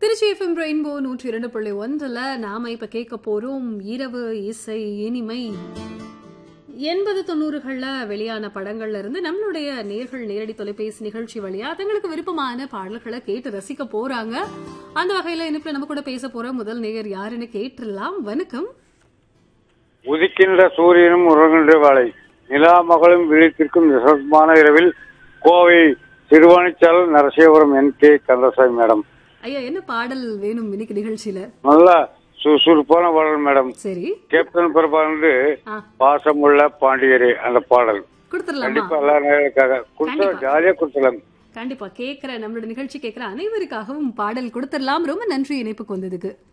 Trichy FM rainbow நூற்றி இரண்டு புள்ளி ஒன்றுல நாம இப்ப கேட்க போறோம் இரவு இசை இனிமை எண்பது தொண்ணூறுகள்ல வெளியான படங்கள்ல இருந்து நம்மளுடைய நேர்கள் நேரடி தொலைபேசி நிகழ்ச்சி வழியா தங்களுக்கு விருப்பமான பாடல்களை கேட்டு ரசிக்க போறாங்க அந்த வகையில இனிப்புல நம்ம கூட பேச போற முதல் நேயர் யாருன்னு கேட்டுடலாம் வணக்கம் உதிக்கின்ற சூரியனும் உறங்குகின்ற வேலை நிலா மகளும் விழித்திருக்கும் நிசப்தமான இரவில் கோவை திருவாணிச்சால் நரசியபுரம் என் கே கந்தசாமி மேடம் ஐயா என்ன பாடல் வேணும் இன்னைக்கு நிகழ்ச்சியில நல்லா சுறுசுறுப்பான பாடல் மேடம் சரி கேப்டன் பிரபாகரன் ஆ பாசமுள்ள பாண்டியரே அந்த பாடல் கொடுத்துடலாமா கண்டிப்பா எல்லா நேரத்துக்காக கொடுத்தா கண்டிப்பா. ஜாலியா கொடுத்தலாம் கண்டிப்பா கேக்குற நம்மளோட நிகழ்ச்சி கேக்குற அனைவருக்காகவும் பாடல் கொடுத்துடலாம் ரொம்ப நன்றி இணைப்புக்கு வந்ததுக்கு